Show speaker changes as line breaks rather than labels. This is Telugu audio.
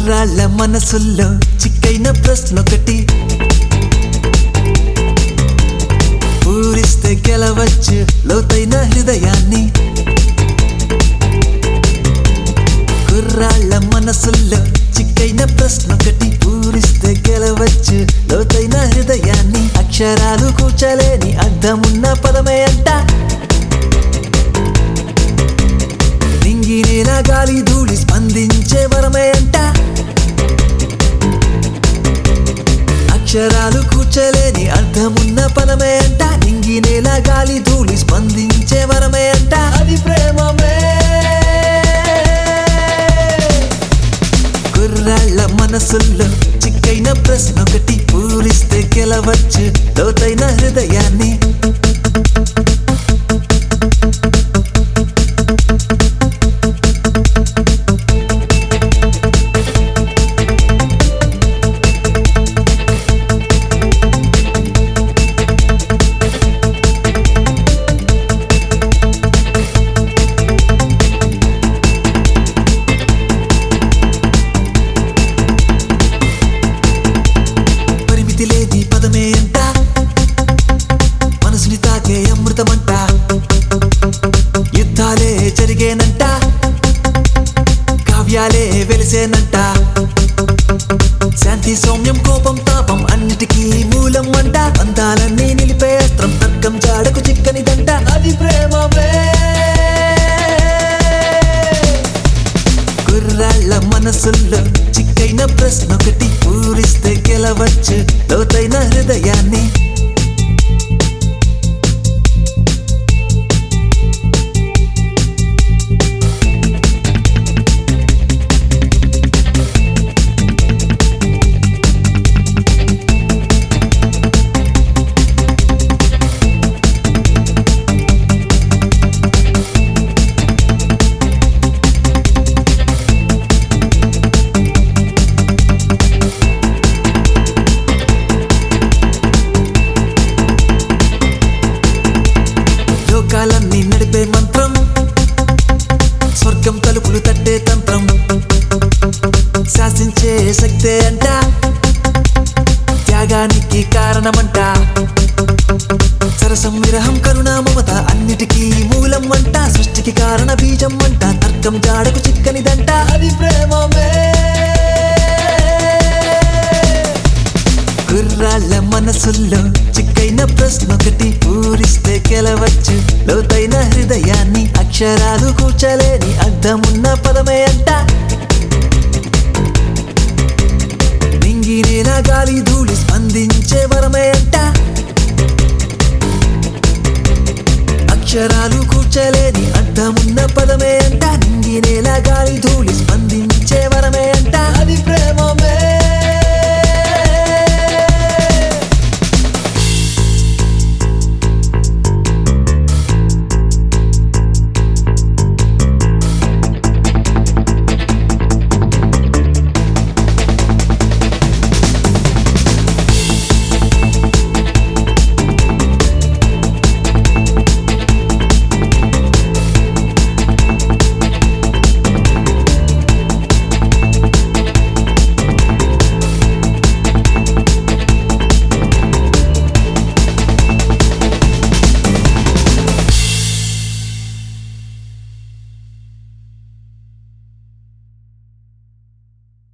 కుర్రాళ్ళ మనసుల్లో చిక్కైన ప్రశ్నొకటి పూరిస్తే గెలవచ్చు లోతైన హృదయాన్ని కుర్రాళ్ళ మనసుల్లో చిక్కైన ప్రశ్నొకటి పూరిస్తే గెలవచ్చు లోతైన హృదయాన్ని అక్షరాలు కూర్చలేని అర్థమున్న పదమే అంట నింగి నేల గాలి ధూళి స్పందించే వరమే అంట అక్షరాలు కూర్చలేని అర్థమున్న పదమే అంట నింగి నేల గాలి ధూళి స్పందించే వరమే అంట అది ప్రేమమే కుర్రాళ్ళ మనసుల్లో చిక్కైన ప్రశ్న ఒకటి పూరిస్తే గెలవచ్చు లోతైన హృదయాన్ని పరిమితి లేని పదమే అంట మనసుని తాకే అమృతమంట యుద్ధాలే జరిగేనంట కావ్యాలే వెలిసేనంట శాంతి సౌమ్యం కోపం తాపం అన్నిటికీ మూలం అంట అందాలన్నీ నిలిపే అస్త్రం తర్కం జాడకు చిక్కనిదంట అది ప్రేమమే కుర్రాళ్ళ మనసుల్లో చిక్కైన ప్రశ్న ఒకటి పూరిస్తే గెలవచ్చు లోతైన హృదయాన్ని లోకాలన్నీ నడిపే మంత్రం స్వర్గం తలుపులు తట్టే తంత్రం శాసించే శక్తే అంట త్యాగానికి కారణమంట సరసం విరహం కరుణ మమత అన్నిటికీ మూలం అంట సృష్టికి కారణ బీజం అంట తర్కం జాడకు చిక్కనిదంట అది ప్రేమమే కుర్రాళ్ళ మనసుల్లో చిక్కైన ప్రశ్న ఒకటి పూరిస్తే గెలవచ్చు లోతైన హృదయాన్ని అక్షరాలు కూర్చలేని అర్థమున్న పదమే అంట నింగి నేల గాలి ధూళి స్పందించే వరమే అంట అక్షరాలు కూర్చలేని అర్థమున్న పదమే అంట